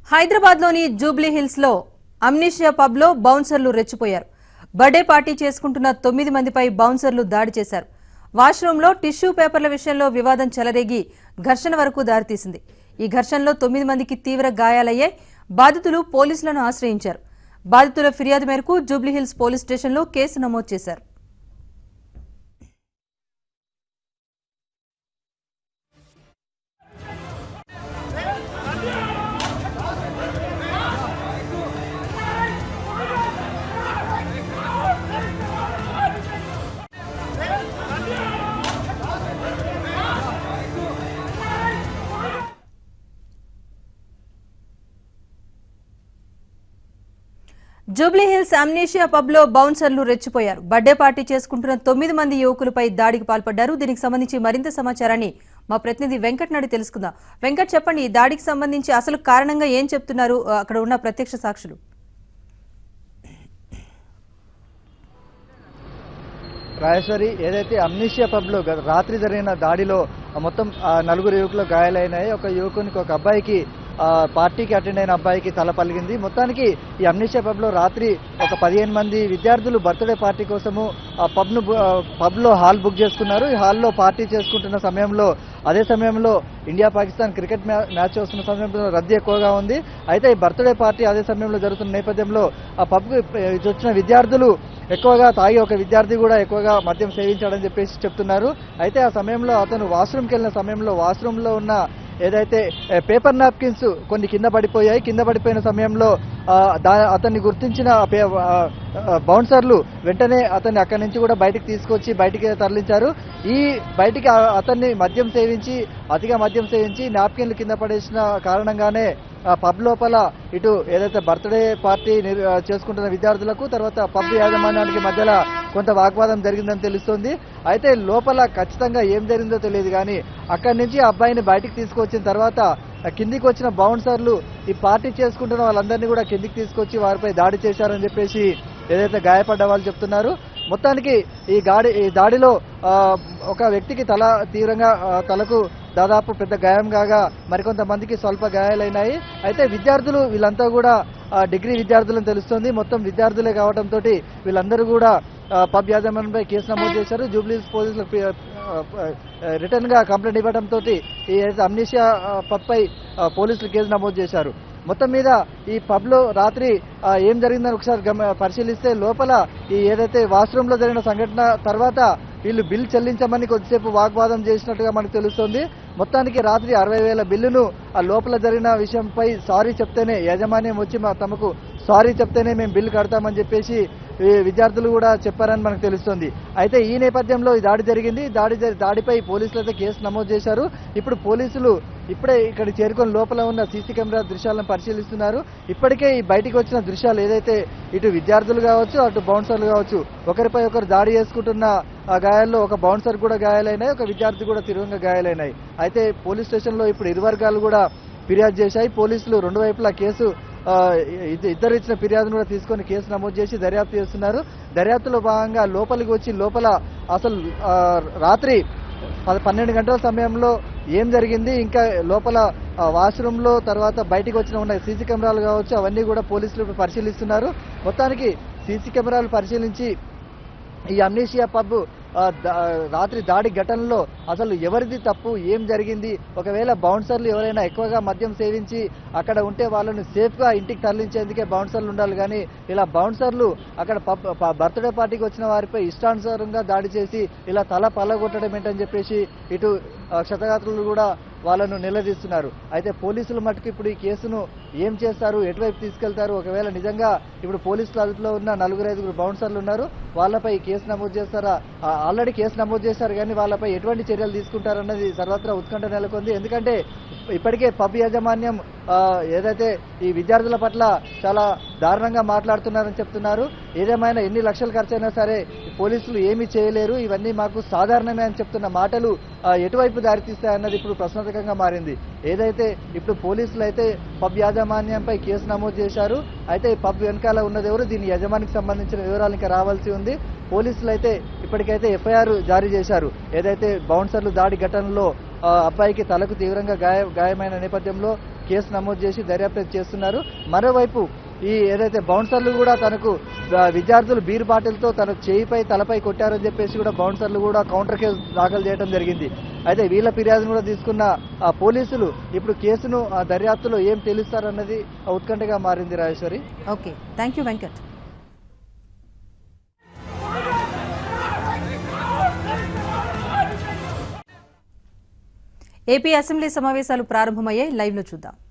హైదరాబాద్లోని జూబ్లీ హిల్స్ లో Amnesia pub లో బౌన్సర్లు రెచ్చిపోయారు బర్త్డే పార్టీ చేసుకుంటున్న తొమ్మిది మందిపై బౌన్సర్లు దాడి చేశారు వాష్రూంలో టిష్యూ పేపర్ల విషయంలో వివాదం చెలరేగి ఘర్షణ వరకు దారితీసింది ఈ ఘర్షణలో తొమ్మిది మందికి తీవ్ర గాయాలయ్యాయి బాధితులు పోలీసులను ఆశ్రయించారు బాధితుల ఫిర్యాదు మేరకు జూబ్లీహిల్స్ పోలీస్ స్టేషన్లో కేసు నమోదు చేశారు జూబ్లీహిల్స్ అమ్నేషియా పబ్ లో బౌన్సర్లు రెచ్చిపోయారు బర్త్డే పార్టీ చేసుకుంటున్న తొమ్మిది మంది యువకులపై దాడికి పాల్పడ్డారు దీనికి సంబంధించి మరింత సమాచారాన్ని మా ప్రతినిధి వెంకట్ నాడి తెలుసుకుందాం వెంకట్ చెప్పండి ఈ దాడికి సంబంధించి అసలు కారణంగా ఏం చెప్తున్నారు ఆ, అక్కడ ఉన్న ప్రత్యక్ష సాక్షులు రాజేశ్వరి ఏదైతే అమ్నిషియా పబ్లో గత రాత్రి జరిగిన దాడిలో ఆ మొత్తం ఆ నలుగురు యువకులు గాయాలైనాయి ఒక యువకునికి ఒక అబ్బాయికి ఆ, పార్టీకి అటెండ్ అయిన అబ్బాయికి తల పలిగింది మొత్తానికి ఈ అమ్నిషియా పబ్లో రాత్రి ఒక పదిహేను మంది విద్యార్థులు బర్త్డే పార్టీ కోసము ఆ పబ్ను బు- ఆ, పబ్లో హాల్ బుక్ చేసుకున్నారు ఈ హాల్లో పార్టీ చేసుకుంటున్న సమయంలో అదే సమయంలో ఇండియా పాకిస్తాన్ క్రికెట్ మ్యా- మ్యాచ్ వస్తున్న సమయంలో రద్దీ ఎక్కువగా ఉంది అయితే ఈ బర్త్డే పార్టీ అదే సమయంలో జరుగుతున్న నేపథ్యంలో ఆ పబ్కు ఇటు వచ్చిన విద్యార్థులు ఎక్కువగా తాగి ఒక విద్యార్థి కూడా ఎక్కువగా మద్యం సేవించాడని చెప్పేసి చెప్తున్నారు అయితే ఆ సమయంలో అతను వాష్రూమ్కి వెళ్ళిన సమయంలో వాష్రూమ్లో ఉన్న ఏదైతే ఏ, పేపర్ నాప్కిన్స్ కొన్ని కింద పడిపోయాయి కింద పడిపోయిన సమయంలో ఆ, దా అతన్ని గుర్తించిన ఆ పే- ఆ, ఆ, బౌన్సర్లు వెంటనే అతన్ని అక్కడి నుంచి కూడా బయటికి తీసుకొచ్చి బయటికి తరలించారు ఈ బయటికి ఆ- అతన్ని మద్యం సేవించి అతిగా మద్యం సేవించి నాప్కిన్లు కింద పడేసిన కారణంగానే ఆ పబ్ లోపల ఇటు ఏదైతే బర్త్డే పార్టీ నిర్- ఆ, చేసుకుంటున్న విద్యార్థులకు తర్వాత పబ్ యాజమాన్యానికి మధ్యలో కొంత వాగ్వాదం జరిగిందని తెలుస్తోంది అయితే లోపల ఖచ్చితంగా ఏం జరిగిందో తెలియదు కానీ అక్కడి నుంచి ఆ అబ్బాయిని బయటికి తీసుకొచ్చిన తర్వాత ఆ కిందికి వచ్చిన బౌన్సర్లు ఈ పార్టీ చేసుకుంటున్న వాళ్ళందరినీ కూడా కిందికి తీసుకొచ్చి వారిపై దాడి చేశారని చెప్పేసి ఏదైతే గాయపడ్డ వాళ్ళు చెప్తున్నారు మొత్తానికి ఈ గాడి ఈ దాడిలో ఆ, ఒక వ్యక్తికి తల తీవ్రంగా ఆ, తలకు దాదాపు పెద్ద గాయం కాగా మరికొంతమందికి స్వల్ప గాయాలైనాయి అయితే విద్యార్థులు వీళ్ళంతా కూడా ఆ, డిగ్రీ విద్యార్థులని తెలుస్తోంది మొత్తం విద్యార్థులే కావడంతో వీళ్ళందరూ కూడా ఆ, పబ్ యాజమాన్యంపై కేసు నమోదు చేశారు జూబ్లీస్ పోలీసులకు ఫి- ఆ, ఆ, రిటర్న్ గా కంప్లైంట్ ఇవ్వడంతో ఈ ఏదైతే అమ్నిషియా ఆ, పబ్ పై ఆ, పోలీసులు కేసు నమోదు చేశారు మొత్తం మీద ఈ పబ్ లో రాత్రి ఆ, ఏం జరిగిందని ఒకసారి గమ పరిశీలిస్తే లోపల ఈ ఏదైతే వాష్రూమ్ లో జరిగిన సంఘటన తర్వాత వీళ్ళు బిల్ చెల్లించమని కొద్దిసేపు వాగ్వాదం చేసినట్టుగా మనకు తెలుస్తోంది మొత్తానికి రాత్రి అరవై వేల బిల్లును ఆ లోపల జరిగిన విషయంపై సారీ చెప్తేనే యాజమాన్యం వచ్చి మా తమకు సారీ చెప్తేనే మేము బిల్లు కడతామని చెప్పేసి ఈ విద్యార్థులు కూడా చెప్పారని మనకు తెలుస్తుంది అయితే ఈ నేపథ్యంలో ఈ దాడి జరిగింది దాడి జరి- దాడిపై పోలీసులు అయితే కేసు నమోదు చేశారు ఇప్పుడు పోలీసులు ఇప్పుడే ఇక్కడ చేరుకొని లోపల ఉన్న సీసీ కెమెరా దృశ్యాలను పరిశీలిస్తున్నారు ఇప్పటికే ఈ బయటికి వచ్చిన దృశ్యాలు ఏదైతే ఇటు విద్యార్థులు కావచ్చు అటు బౌన్సర్లు కావచ్చు ఒకరిపై ఒకరు దాడి చేసుకుంటున్న ఆ గాయాల్లో ఒక బౌన్సర్ కూడా గాయాలైనాయి ఒక విద్యార్థి కూడా తీవ్రంగా గాయాలైనాయి అయితే పోలీస్ స్టేషన్లో ఇప్పుడు ఇరు వర్గాలు కూడా ఫిర్యాదు చేశాయి పోలీసులు రెండు వైపులా కేసు ఆ, ఇద్ద- ఇద్దరు ఇచ్చిన ఫిర్యాదును కూడా తీసుకొని కేసు నమోదు చేసి దర్యాప్తు చేస్తున్నారు దర్యాప్తులో భాగంగా లోపలికి వచ్చి లోపల అసలు ఆ, రాత్రి పద- పన్నెండు గంటల సమయంలో ఏం జరిగింది ఇంకా లోపల ఆ, వాష్రూమ్లో తర్వాత బయటికి వచ్చిన ఉన్న సీసీ కెమెరాలు కావచ్చు అవన్నీ కూడా పోలీసులు ఇప్పుడు పరిశీలిస్తున్నారు మొత్తానికి సీసీ కెమెరాలు పరిశీలించి ఈ అమ్నేషియా పబ్ ఆ, దా- రాత్రి దాడి ఘటనలో అసలు ఎవరిది తప్పు ఏం జరిగింది ఒకవేళ బౌన్సర్లు ఎవరైనా ఎక్కువగా మద్యం సేవించి అక్కడ ఉంటే వాళ్ళని సేఫ్గా ఇంటికి తరలించేందుకే బౌన్సర్లు ఉండాలి కానీ ఇలా బౌన్సర్లు అక్కడ పబ్ ప- బర్త్డే పార్టీకి వచ్చిన వారిపై ఇష్టానుసారంగా దాడి చేసి ఇలా తల పల్లగొట్టడం ఏంటని చెప్పేసి ఇటు ఆ, క్షతగాత్రులు కూడా వాళ్ళను నిలదీస్తున్నారు అయితే పోలీసులు మటుకు ఇప్పుడు ఈ కేసును ఏం చేస్తారు ఎటువైపు తీసుకెళ్తారు ఒకవేళ నిజంగా ఇప్పుడు పోలీసుల అదుపులో ఉన్న నలుగురు ఐదుగురు బౌన్సర్లు ఉన్నారు వాళ్ళపై కేసు నమోదు చేస్తారా ఆ, ఆల్రెడీ కేసు నమోదు చేశారు కానీ వాళ్ళపై ఎటువంటి చర్యలు తీసుకుంటారన్నది సర్వత్రా ఉత్కంఠ నెలకొంది ఎందుకంటే ఇప్పటికే పబ్ యాజమాన్యం ఆ, ఏదైతే ఈ విద్యార్థుల పట్ల చాలా దారుణంగా మాట్లాడుతున్నారని చెప్తున్నారు ఏదేమైనా ఎన్ని లక్షలు ఖర్చైనా సరే ఈ పోలీసులు ఏమీ చేయలేరు ఇవన్నీ మాకు సాధారణమే అని చెప్తున్న మాటలు ఆ, ఎటువైపు దారితీస్తాయన్నది ఇప్పుడు ప్రశ్నార్థకంగా మారింది ఏదైతే ఇప్పుడు పోలీసులు అయితే పబ్ యాజమాన్యంపై కేసు నమోదు చేశారు అయితే ఈ పబ్ వెనకాల ఉన్నది ఎవరు దీని యజమానికి సంబంధించిన వివరాలు ఇంకా రావాల్సి ఉంది పోలీసులు అయితే ఇప్పటికైతే ఎఫ్ఐఆర్ జారీ చేశారు ఏదైతే బౌన్సర్లు దాడి ఘటనలో ఆ, అబ్బాయికి తలకు తీవ్రంగా గాయ గాయమైన నేపథ్యంలో కేసు నమోదు చేసి దర్యాప్తు చేస్తున్నారు మరోవైపు ఈ ఏదైతే బౌన్సర్లు కూడా తనకు ఆ, విద్యార్థులు బీర్ బాటిల్తో తన చేయిపై తలపై కొట్టారని చెప్పేసి కూడా బౌన్సర్లు కూడా కౌంటర్ కేసు దాఖలు చేయడం జరిగింది అయితే వీళ్ళ ఫిర్యాదును కూడా తీసుకున్న ఆ, పోలీసులు ఇప్పుడు కేసును ఆ, దర్యాప్తులో ఏం తెలుస్తారన్నది ఉత్కంఠగా మారింది Rajeshwari okay thank you Venkat AP assembly సమావేశాలు ప్రారంభమయ్యాయి లైవ్లో చూద్దాం